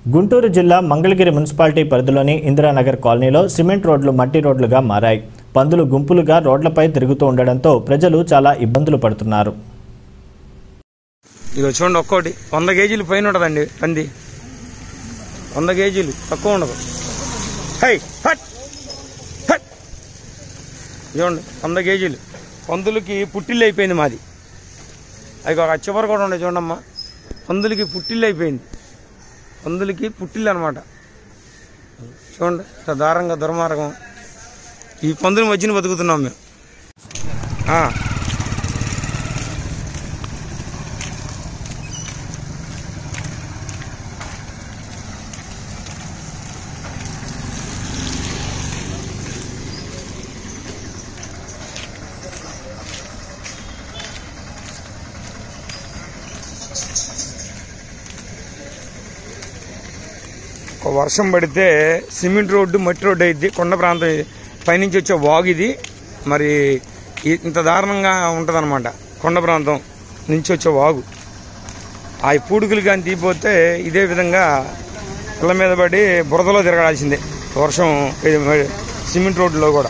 గుంటూరు జిల్లా మంగళగిరి మున్సిపాలిటీ పరిధిలోని ఇందిరానగర్ కాలనీలో సిమెంట్ రోడ్లు మట్టి రోడ్లుగా మారాయి పందులు గుంపులుగా రోడ్లపై తిరుగుతూ ఉండడంతో ప్రజలు చాలా ఇబ్బందులు పడుతున్నారు ఇక చూడండి ఒక్కోటి వంద కేజీలు పైన ఉంటుందండి పంది వంద కేజీలు తక్కువ ఉండదు హై హట్ హట్ చూడండి వంద కేజీలు పందులకి పుట్టిల్లు అయిపోయింది మాది అవి ఒక చివరి కూడా ఉండే చూడమ్మా పందులకి పుట్టిల్లు అయిపోయింది పందులకి పుట్టిల్లు అనమాట చూడండి ఇంత దారంగా దుర్మార్గం ఈ పందుల మధ్యన బతుకుతున్నాం మేము ఆ. ఒక వర్షం పడితే సిమెంట్ రోడ్డు మట్టి రోడ్డు అయింది కొండ ప్రాంతం ఇది. పైనుంచి వచ్చే వాగు ఇది మరి ఈ- ఇంత దారుణంగా ఉంటుందన్నమాట కొండ ప్రాంతం నుంచి వచ్చే వాగు ఆ పూడుకులు కానీ తీపోతే ఇదే విధంగా పిల్ల మీద పడి బురదలో తిరగాల్సిందే వర్షం ఇది మరి సిమెంట్ రోడ్డులో కూడా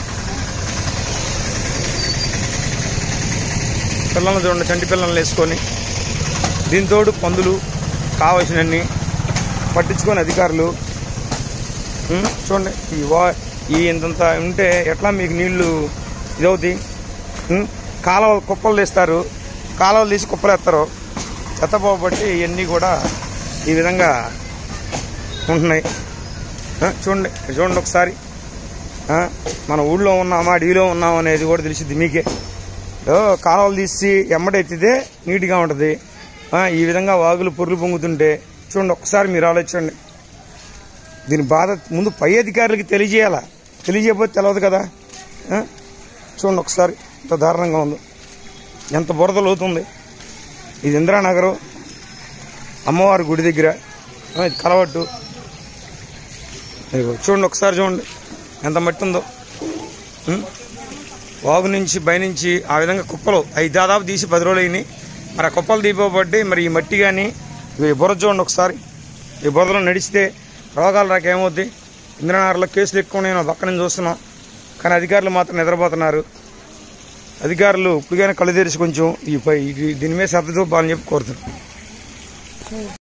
పిల్లల్ని చూడండి చంటి పిల్లల్ని వేసుకొని దీంతోడు పందులు కావలసినన్ని పట్టించుకొని అధికారులు ఉం, చూడండి ఈ వా ఈ ఇంతంత ఉంటే ఎట్లా మీకు నీళ్లు ఇదవుతాయి ఉం, కాలువ కుప్పలు తీస్తారు కాలువలు తీసి కుప్పలు ఎత్తారు ఎత్తపోబట్టి ఇవన్నీ కూడా ఈ విధంగా ఉంటున్నాయి ఆ, చూడండి చూడండి ఒకసారి ఆ, మన ఊళ్ళో ఉన్నామా అడవిలో ఉన్నాం అనేది కూడా తెలిసింది మీకే ఏదో కాలువలు తీసి ఎమ్మడెత్తితే నీట్గా ఉంటుంది ఆ, ఈ విధంగా వాగులు పొర్లు పొంగుతుంటే చూడండి ఒక్కసారి మీరు ఆలోచించండి దీని బాధ ముందు పై అధికారులకి తెలియజేయాలా తెలియజేయకపోతే తెలియదు కదా ఆ? చూడండి ఒకసారి ఇంత దారుణంగా ఉంది ఎంత బురద లోతుంది ఇది ఇందిరానగరం అమ్మవారి గుడి దగ్గర ఆ, ఇది కలవట్టు ఇదిగో చూడండి ఒకసారి చూడండి ఎంత మట్టి ఉందో ఉం? వాగు నుంచి పైనుంచి ఆ విధంగా కుప్పలు అవి దాదాపు తీసి పది రోజులు అయినాయి మరి ఆ కుప్పలు తీపోబట్టి మరి ఈ మట్టి కానీ ఈ బురద చూడండి ఒకసారి ఈ బురదలో నడిస్తే రోగాలు రాక ఏమవుద్ది ఇంద్రనగర్లో కేసులు ఎక్కువ నేను పక్కన నుంచి చూస్తున్నాం కానీ అధికారులు మాత్రం నిద్రపోతున్నారు అధికారులు ఇప్పటికైనా కళ్ళు తెరిచి కొంచెం ఈ పై ఈ- దీని మీద శ్రద్ధ చూపాలని చెప్పి కోరుతున్నాను